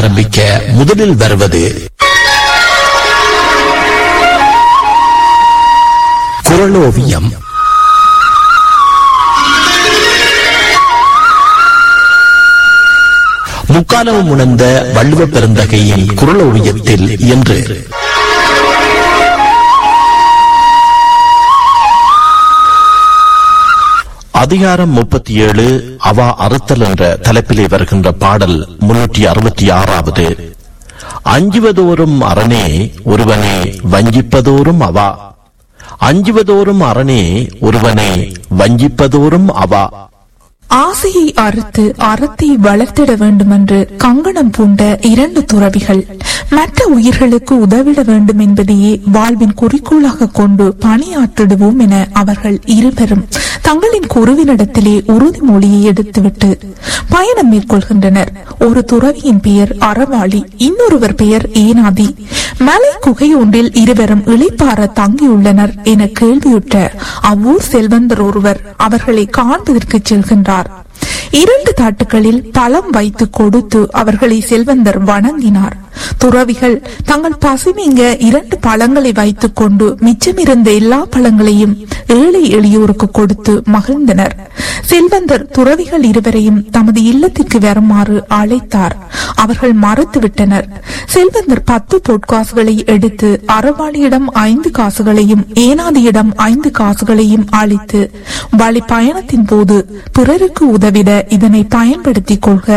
ஆரம்பிக்க முதலில் வருவது குரலோவியம் முக்காலம் உணர்ந்த வள்ளுவ பெருந்தகையின் குரலோவியத்தில் என்று அதிகாரம் முப்பத்தி ஏழு அவா அறுத்தல் என்ற தலைப்பிலே வருகின்ற பாடல் முன்னூற்றி அறுபத்தி ஆறாவது அஞ்சுவதோறும் அரணே ஒருவனே வஞ்சிப்பதோறும் அவா அஞ்சுவதோறும் அரணே ஒருவனே வஞ்சிப்பதோறும் அவா ஆசையை அறுத்து அறத்தை வளர்த்திட வேண்டுமென்று கங்கணம் பூண்ட இரண்டு துறவிகள் மற்ற உயிர்களுக்கு உதவிட வேண்டும் என்பதையே வாழ்வின் குறிக்கோளாக கொண்டு பணியாற்றிடுவோம் என அவர்கள் இருவரும் தங்களின் குருவினிடத்திலே உறுதிமொழியை எடுத்துவிட்டு பயணம் மேற்கொள்கின்றனர் ஒரு துறவியின் பெயர் அறவாளி இன்னொருவர் பெயர் ஏனாதி மலை குகை ஒன்றில் இருவரும் இளைப்பாற தங்கியுள்ளனர் என கேள்வியுற்ற அவ்வூர் செல்வந்தர் ஒருவர் அவர்களை காண்பதற்கு செல்கின்றார் இரண்டு தாட்டுகளில் பழம் வைத்து கொடுத்து அவர்களை செல்வந்தர் வணங்கினார் துறவிகள் தங்கள் பசி நீங்க இரண்டு பழங்களை வைத்துக் கொண்டு மிச்சமிருந்த எல்லா பழங்களையும் ஏழை எளியோருக்கு கொடுத்து மகிழ்ந்தனர் செல்வந்தர் துறவிகள் இருவரையும் தமது இல்லத்திற்கு வருமாறு அழைத்தார் அவர்கள் மறுத்துவிட்டனர் செல்வந்தர் பத்து பொற்காசுகளை எடுத்து அறவாளியிடம் ஐந்து காசுகளையும் ஏனாதியிடம் ஐந்து காசுகளையும் அளித்து வழி பயணத்தின் போது பிறருக்கு உதவிட இதனை பயன்படுத்திக் கொள்க